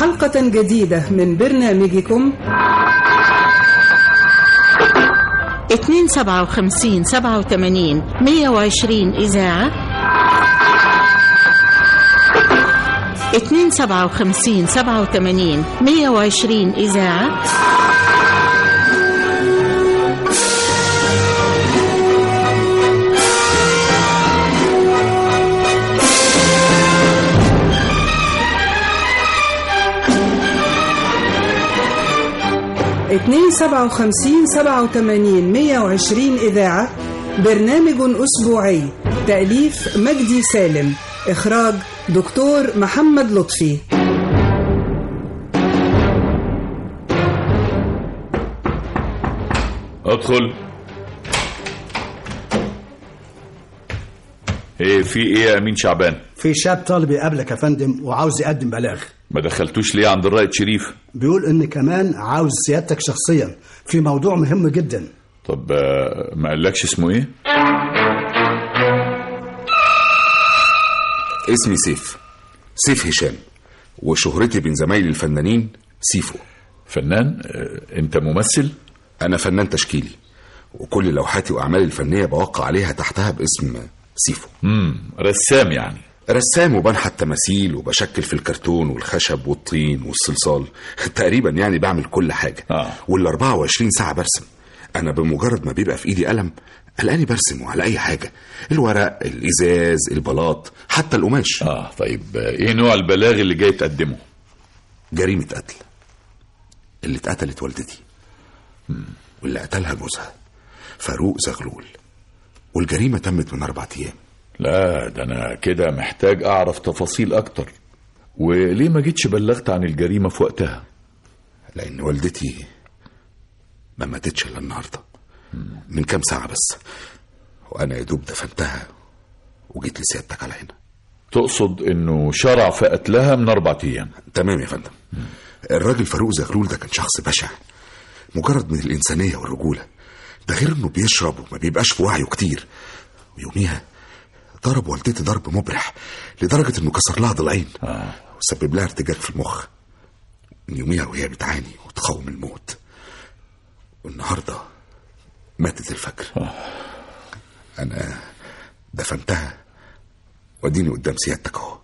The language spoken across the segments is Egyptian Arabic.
حلقة جديدة من برنامجكم اتنين سبعة وخمسين سبعة وثمانين مية وعشرين إذاعة اتنين سبعة وخمسين سبعة وثمانين مية وعشرين إذاعة اتنين سبعة وخمسين سبعة وثمانين مية وعشرين إذاعة برنامج أسبوعي تأليف مجدي سالم إخراج دكتور محمد لطفي ادخل ايه في ايه يا امين شعبان في شاب طالب يقابلك يا فندم وعاوز يقدم بلاغ ما دخلتوش ليه عند الرائد شريف بيقول ان كمان عاوز سيادتك شخصيا في موضوع مهم جدا طب آه، ما قالكش اسمه ايه اسمي سيف سيف هشام وشهرتي بين زمايلي الفنانين سيفو فنان آه، انت ممثل أنا فنان تشكيلي وكل لوحاتي وأعمالي الفنية بوقع عليها تحتها باسم سيفو امم رسام يعني رسام وبنحت تماثيل وبشكل في الكرتون والخشب والطين والصلصال تقريبا يعني بعمل كل حاجة آه. وال 24 ساعة برسم أنا بمجرد ما بيبقى في إيدي قلم ألاقيني برسم على أي حاجة الورق الإزاز البلاط حتى القماش اه طيب آه، ايه نوع البلاغ اللي جاي تقدمه جريمة قتل اللي اتقتلت والدتي واللي قتلها جوزها فاروق زغلول والجريمة تمت من أربع أيام لا ده انا كده محتاج اعرف تفاصيل اكتر وليه ما جيتش بلغت عن الجريمة في وقتها لأن والدتي ما ماتتش إلا النهاردة من كام ساعة بس وأنا يا دوب دفنتها وجيت لسيادتك على هنا تقصد انه شرع في قتلها من اربع ايام تمام يا فندم الراجل فاروق زغلول ده كان شخص بشع مجرد من الإنسانية والرجولة ده غير إنه بيشرب وما بيبقاش في وعيه كتير ويوميها ضرب والدتي ضرب مبرح لدرجة إنه كسر لها ضلعين وسبب لها ارتجاج في المخ من يوميها وهي بتعاني وتقاوم الموت والنهاردة ماتت الفجر أنا دفنتها واديني قدام سيادتك أهو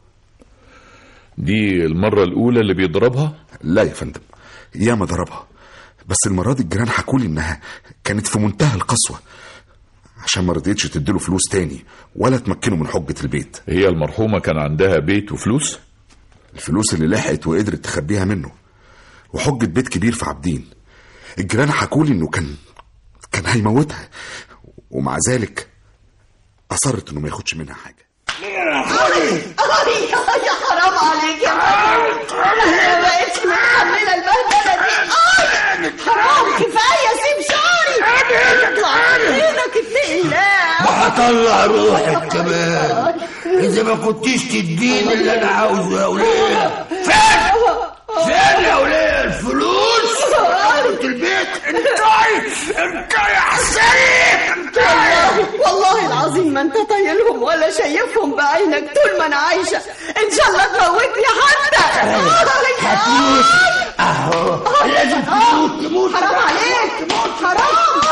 دي المرة الأولى اللي بيضربها لا يا فندم ياما ضربها بس المرة دي الجيران حكولي إنها كانت في منتهى القسوة عشان ما رضيتش تديله فلوس تاني ولا تمكنه من حجة البيت هي المرحومة كان عندها بيت وفلوس الفلوس اللي لحقت وقدرت تخبيها منه وحجة بيت كبير في عابدين الجيران حكولي إنه كان كان هيموتها ومع ذلك أصرت إنه ما ياخدش منها حاجة يا حرام عليك يا مريم انا ما بقتش متحمله البهدله دي آي، حرام كفايه سيب شعري اطلع ايدك اتقي الله وهطلع روحك كمان اذا ما كنتيش تديني اللي انا عاوزه يا وليه فين فين يا وليه الفلوس قلت البيت انتي انت يا حسين انت والله العظيم ما انت طايلهم ولا شايفهم بعينك طول ما انا عايشه ان شاء الله تموتني حتى هتموت اهو لازم تموت تموت حرام عليك حرام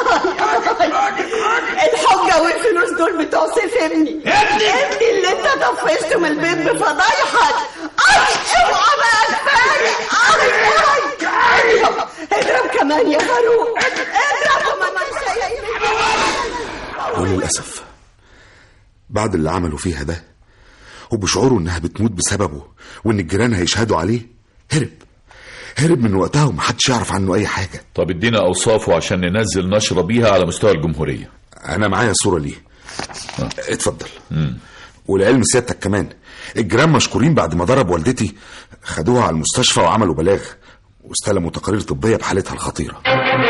الحجة والفلوس دول بتوع سيف ابني ابني؟ ابني اللي انت طفشته من البيت بفضايحك اي اوعى بقى كفايه اي اي اضرب اضرب كمان يا فاروق اضرب وما انت وللأسف بعد اللي عملوا فيها ده وبشعوره إنها بتموت بسببه وإن الجيران هيشهدوا عليه هرب هرب من وقتها ومحدش يعرف عنه أي حاجة طب ادينا أوصافه عشان ننزل نشرة بيها على مستوى الجمهورية أنا معايا صورة ليه اتفضل ولعلم سيادتك كمان الجيران مشكورين بعد ما ضرب والدتي خدوها على المستشفى وعملوا بلاغ واستلموا تقارير طبية بحالتها الخطيرة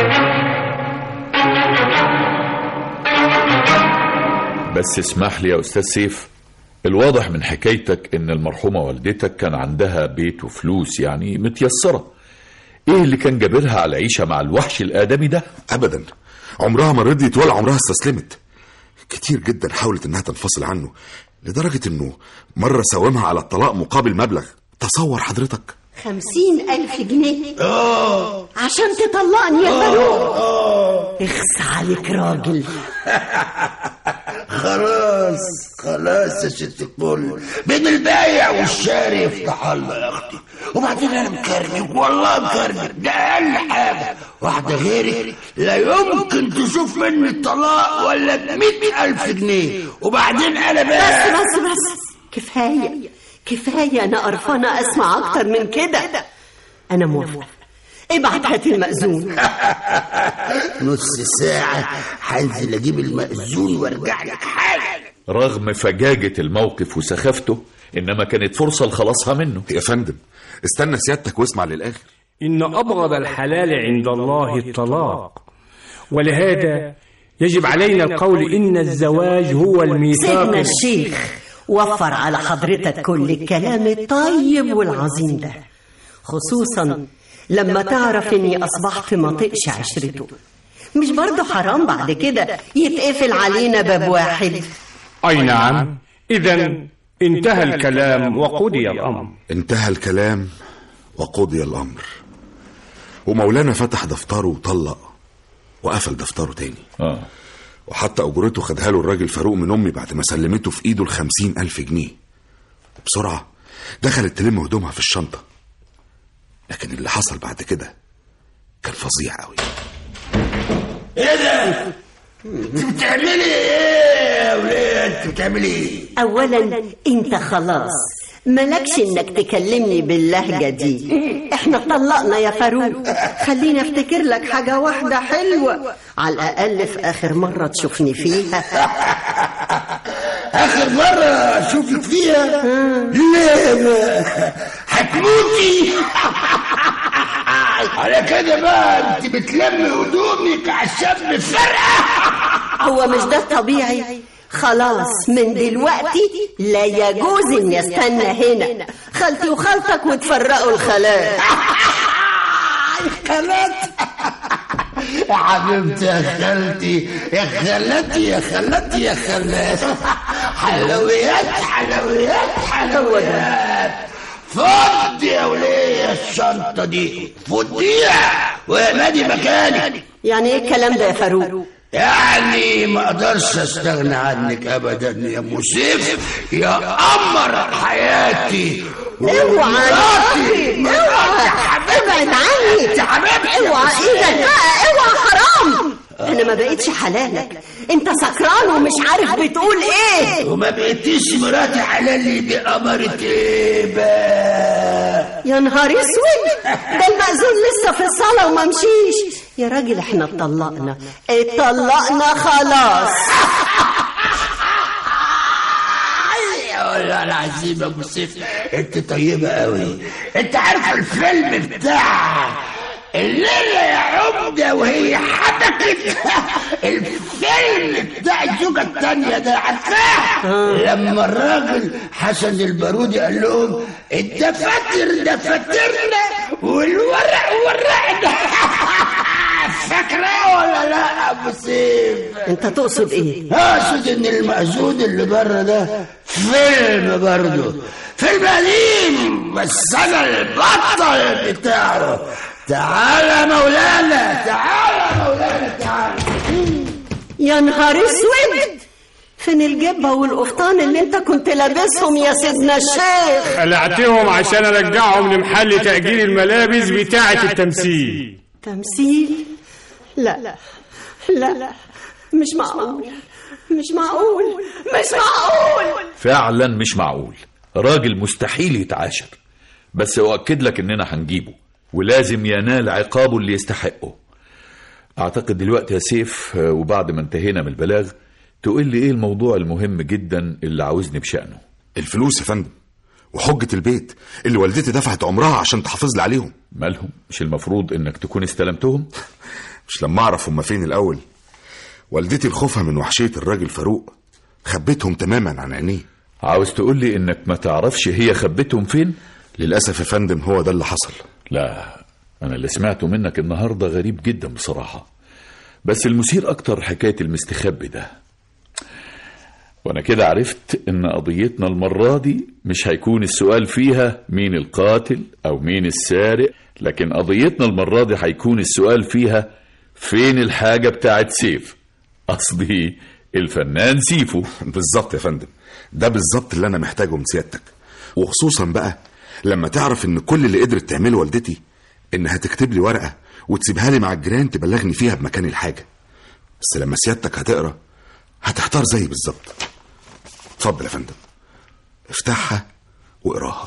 بس اسمح لي يا أستاذ سيف الواضح من حكايتك إن المرحومة والدتك كان عندها بيت وفلوس يعني متيسرة إيه اللي كان جابرها على العيشة مع الوحش الآدمي ده؟ أبدا عمرها ما رضيت ولا عمرها استسلمت كتير جدا حاولت إنها تنفصل عنه لدرجة إنه مرة ساومها على الطلاق مقابل مبلغ تصور حضرتك خمسين ألف جنيه اه عشان تطلقني يا فاروق اه اخس عليك راجل خلاص خلاص يا ست الكل بين البايع والشاري يفتح الله يا اختي وبعدين انا مكرمك والله مكرمك ده اقل حاجه واحده غيرك لا يمكن تشوف مني الطلاق ولا بمئة ألف جنيه وبعدين انا بس بقى بس بس كفاية كفاية أنا قرفانة أسمع أكتر من كده أنا موافقة ابعت هات المأذون نص ساعة هنزل اجيب المأذون وارجع لك حالا رغم فجاجة الموقف وسخافته إنما كانت فرصة لخلاصها منه يا فندم استنى سيادتك واسمع للآخر إن أبغض الحلال عند الله الطلاق ولهذا يجب علينا القول إن الزواج هو الميثاق سيدنا الشيخ وفر على حضرتك كل الكلام الطيب والعظيم ده خصوصا لما تعرف اني اصبحت ما طقش عشرته مش برضه حرام بعد كده يتقفل علينا باب واحد أي نعم إذا انتهى الكلام وقضي الأمر انتهى الكلام وقضي الأمر ومولانا فتح دفتره وطلق وقفل دفتره تاني آه. وحتى أجرته خدها له الراجل فاروق من أمي بعد ما سلمته في إيده الخمسين ألف جنيه وبسرعة دخلت تلم هدومها في الشنطة لكن اللي حصل بعد كده كان فظيع قوي ايه ده؟ انت بتعملي ايه يا ولاد؟ انت بتعملي ايه؟ اولا انت خلاص ملكش انك تكلمني باللهجه دي احنا اتطلقنا يا فاروق خليني افتكر لك حاجه واحده حلوه على الاقل في اخر مره تشوفني فيها اخر مرة اشوفك فيها ليه هتموتي على كده بقى انت بتلمي هدومك عشان فرقة هو مش ده الطبيعي خلاص من دلوقتي لا يجوز اني استنى هنا خالتي وخالتك وتفرقوا الخلاء خالات يا حبيبتي يا خالتي يا خالتي يا خالتي يا خالات حلويات حلويات حلويات فضي يا وليه الشنطة دي فضيها ومادي مكانك يعني ايه الكلام ده يا فاروق يعني ما اقدرش استغنى عنك ابدا يا مسيف يا قمر حياتي اوعى مراتي مراتي ابعد عني يا حبيبتي اوعى ايدك بقى اوعى حرام انا ما بقتش حلالك انت سكران ومش عارف بتقول ايه وما بقيتيش مراتي حلالي دي قمرة ايه بقى يا نهار اسود ده المأذون لسه في الصلاة وما مشيش يا راجل احنا اتطلقنا اتطلقنا خلاص والله العظيم يا ابو سيف انت طيبه قوي انت عارفه الفيلم بتاع الليلة يا عمدة وهي حبكت الفيلم بتاع الزوجة التانية ده عارفاه لما الراجل حسن البارودي قال لهم الدفاتر دفاترنا والورق ورقنا فاكراه ولا لا يا ابو سيف انت تقصد ايه اقصد ان المأذون اللي بره ده فيلم برضه فيلم قديم بس انا البطل بتاعه تعالى مولانا تعالى مولانا تعالى يا نهار اسود فين الجبة والقفطان اللي انت كنت لابسهم يا سيدنا الشيخ قلعتهم عشان أرجعهم لمحل تأجير الملابس بتاعة التمثيل تمثيل لا لا لا لا مش معقول مش معقول مش معقول فعلا مش معقول راجل مستحيل يتعاشر بس أؤكد لك إننا هنجيبه ولازم ينال عقابه اللي يستحقه أعتقد دلوقتي يا سيف آه، وبعد ما انتهينا من البلاغ تقول لي إيه الموضوع المهم جدا اللي عاوزني بشأنه الفلوس يا فندم وحجة البيت اللي والدتي دفعت عمرها عشان تحافظ لي عليهم مالهم مش المفروض إنك تكون استلمتهم مش لما اعرف هما فين الاول والدتي الخوفها من وحشية الراجل فاروق خبتهم تماما عن عينيه عاوز تقول لي إنك ما تعرفش هي خبتهم فين للأسف يا فندم هو ده اللي حصل لا أنا اللي سمعته منك النهاردة غريب جدا بصراحة بس المثير أكتر حكاية المستخبي ده وانا كده عرفت ان قضيتنا المرة دي مش هيكون السؤال فيها مين القاتل او مين السارق لكن قضيتنا المرة دي هيكون السؤال فيها فين الحاجة بتاعت سيف قصدي الفنان سيفو بالظبط يا فندم ده بالظبط اللي انا محتاجه من سيادتك وخصوصا بقى لما تعرف ان كل اللي قدرت تعمله والدتي انها تكتب لي ورقه وتسيبها لي مع الجيران تبلغني فيها بمكان الحاجه بس لما سيادتك هتقرا هتحتار زي بالظبط اتفضل يا فندم افتحها واقراها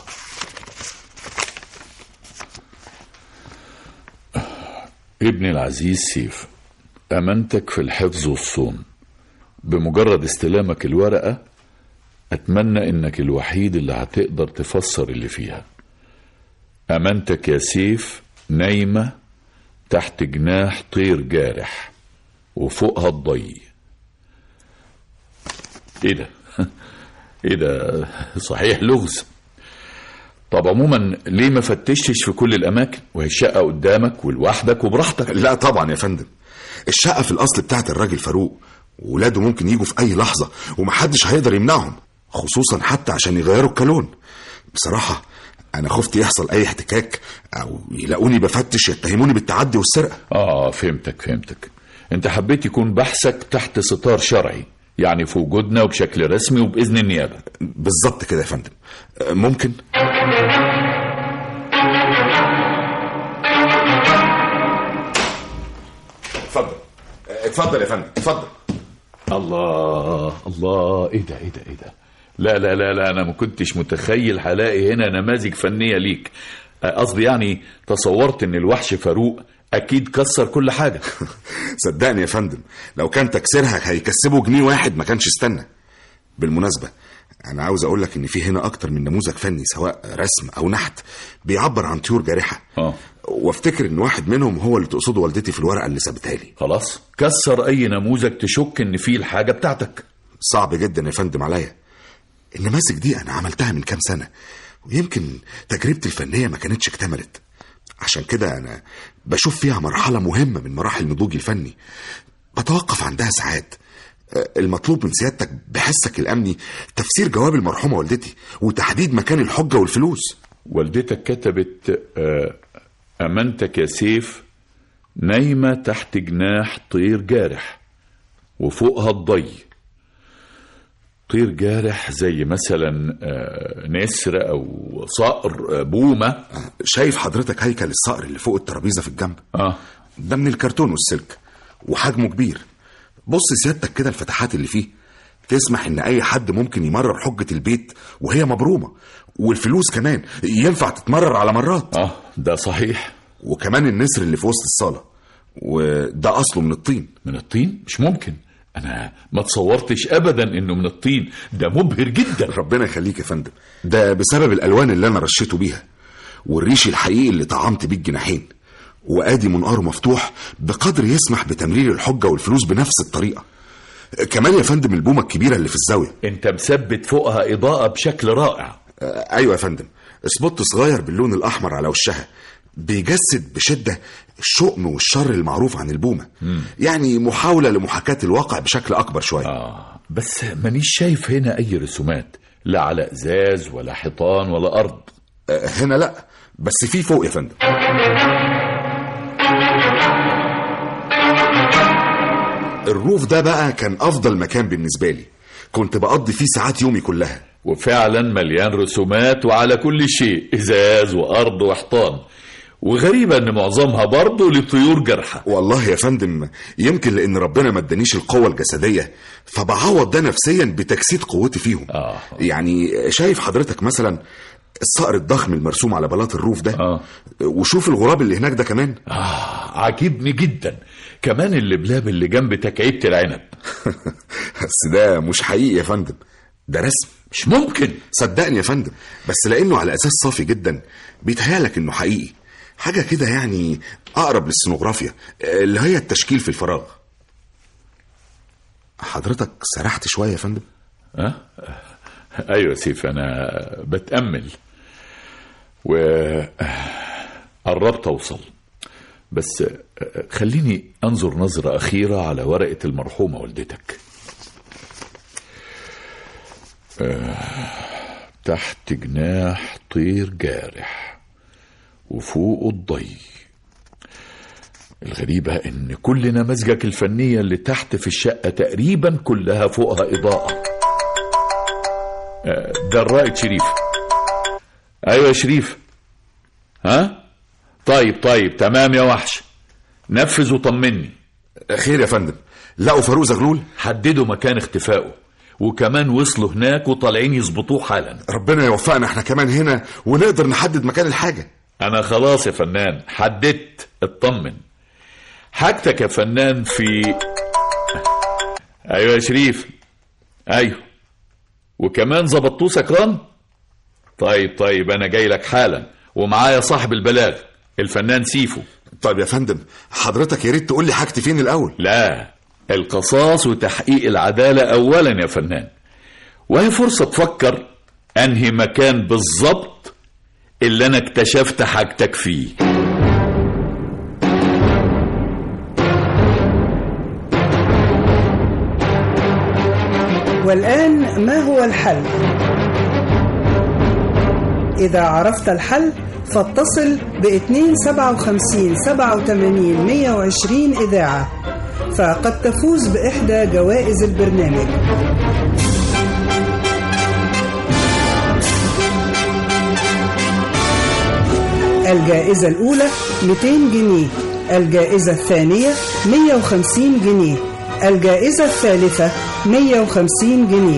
ابني العزيز سيف أمنتك في الحفظ والصون بمجرد استلامك الورقة أتمنى إنك الوحيد اللي هتقدر تفسر اللي فيها أمنتك يا سيف نايمة تحت جناح طير جارح وفوقها الضي ايه ده ايه ده صحيح لغز طب عموما ليه ما فتشتش في كل الاماكن وهي الشقه قدامك ولوحدك وبراحتك لا طبعا يا فندم الشقه في الاصل بتاعت الراجل فاروق ولاده ممكن يجوا في اي لحظه ومحدش هيقدر يمنعهم خصوصا حتى عشان يغيروا الكالون بصراحه انا خفت يحصل اي احتكاك او يلاقوني بفتش يتهموني بالتعدي والسرقه اه فهمتك فهمتك انت حبيت يكون بحثك تحت ستار شرعي يعني في وجودنا وبشكل رسمي وباذن النيابه بالظبط كده يا فندم آه، ممكن اتفضل آه، اتفضل يا فندم اتفضل الله الله ايه ده ايه ده ايه ده لا لا لا لا انا ما كنتش متخيل هلاقي هنا نماذج فنيه ليك آه، قصدي يعني تصورت ان الوحش فاروق اكيد كسر كل حاجه صدقني يا فندم لو كان تكسيرها هيكسبه جنيه واحد ما كانش استنى بالمناسبة أنا عاوز أقول لك إن في هنا أكتر من نموذج فني سواء رسم أو نحت بيعبر عن طيور جارحة اه وافتكر إن واحد منهم هو اللي تقصده والدتي في الورقة اللي سابتها لي خلاص كسر اي نموذج تشك ان فيه الحاجه بتاعتك صعب جدا يا فندم عليا النماذج دي أنا عملتها من كام سنة ويمكن تجربتي الفنية ما كانتش اكتملت عشان كده أنا بشوف فيها مرحلة مهمة من مراحل نضوجي الفني بتوقف عندها ساعات آه، المطلوب من سيادتك بحسك الأمني تفسير جواب المرحومة والدتي وتحديد مكان الحجة والفلوس والدتك كتبت آه، امنتك يا سيف نايمه تحت جناح طير جارح وفوقها الضي طير جارح زي مثلا آه، نسر او صقر آه، بومه شايف حضرتك هيكل الصقر اللي فوق الترابيزة في الجنب اه ده من الكرتون والسلك وحجمه كبير بص سيادتك كده الفتحات اللي فيه تسمح ان اي حد ممكن يمرر حجة البيت وهي مبرومة والفلوس كمان ينفع تتمرر على مرات اه ده صحيح وكمان النسر اللي في وسط الصالة وده اصله من الطين من الطين مش ممكن انا ما تصورتش ابدا انه من الطين ده مبهر جدا ربنا يخليك يا فندم ده بسبب الالوان اللي انا رشيته بيها والريش الحقيقي اللي طعمت بيه الجناحين وادي منقاره مفتوح بقدر يسمح بتمرير الحجه والفلوس بنفس الطريقه كمان يا فندم البومه الكبيره اللي في الزاويه انت مثبت فوقها اضاءه بشكل رائع آه، ايوه يا فندم سبوت صغير باللون الاحمر على وشها بيجسد بشده الشؤم والشر المعروف عن البومه يعني محاوله لمحاكاه الواقع بشكل اكبر شويه اه بس مانيش شايف هنا اي رسومات لا على ازاز ولا حيطان ولا ارض آه، هنا لا بس في فوق يا فندم الروف ده بقى كان افضل مكان بالنسبه لي كنت بقضي فيه ساعات يومي كلها وفعلا مليان رسومات وعلى كل شيء ازاز وارض وحيطان وغريبة ان معظمها برضه لطيور جارحة والله يا فندم يمكن لان ربنا ما ادانيش القوه الجسديه فبعوض ده نفسيا بتجسيد قوتي فيهم آه. يعني شايف حضرتك مثلا الصقر الضخم المرسوم على بلاط الروف ده آه. وشوف الغراب اللي هناك ده كمان آه عاجبني جدا كمان اللبلاب اللي جنب تكعيبة العنب بس ده مش حقيقي يا فندم ده رسم مش ممكن صدقني يا فندم بس لانه على اساس صافي جدا بيتهيالك انه حقيقي حاجه كده يعني اقرب للسنوغرافيا اللي هي التشكيل في الفراغ حضرتك سرحت شويه يا فندم أه؟ ايوه يا سيف انا بتامل و قربت اوصل بس خليني انظر نظره اخيره على ورقه المرحومه والدتك تحت جناح طير جارح وفوقه الضي الغريبة إن كل نماذجك الفنية اللي تحت في الشقة تقريبا كلها فوقها إضاءة آه، ده الرائد شريف أيوة يا شريف ها طيب طيب تمام يا وحش نفذ وطمني خير يا فندم لقوا فاروق زغلول حددوا مكان اختفائه وكمان وصلوا هناك وطالعين يظبطوه حالا ربنا يوفقنا احنا كمان هنا ونقدر نحدد مكان الحاجة انا خلاص يا فنان حددت اطمن حاجتك يا فنان في ايوه يا شريف ايوه وكمان ظبطوه سكران طيب طيب انا جاي لك حالا ومعايا صاحب البلاغ الفنان سيفو طيب يا فندم حضرتك يا ريت تقول لي حاجتي فين الأول لا القصاص وتحقيق العدالة أولا يا فنان وهي فرصة تفكر أنهي مكان بالظبط اللي أنا اكتشفت حاجتك فيه والآن ما هو الحل؟ إذا عرفت الحل فاتصل ب 257 87 120 إذاعة فقد تفوز بإحدى جوائز البرنامج الجائزة الأولى 200 جنيه الجائزة الثانية 150 جنيه الجائزة الثالثة 150 جنيه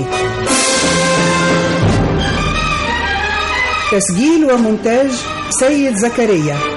تسجيل ومونتاج سيد زكريا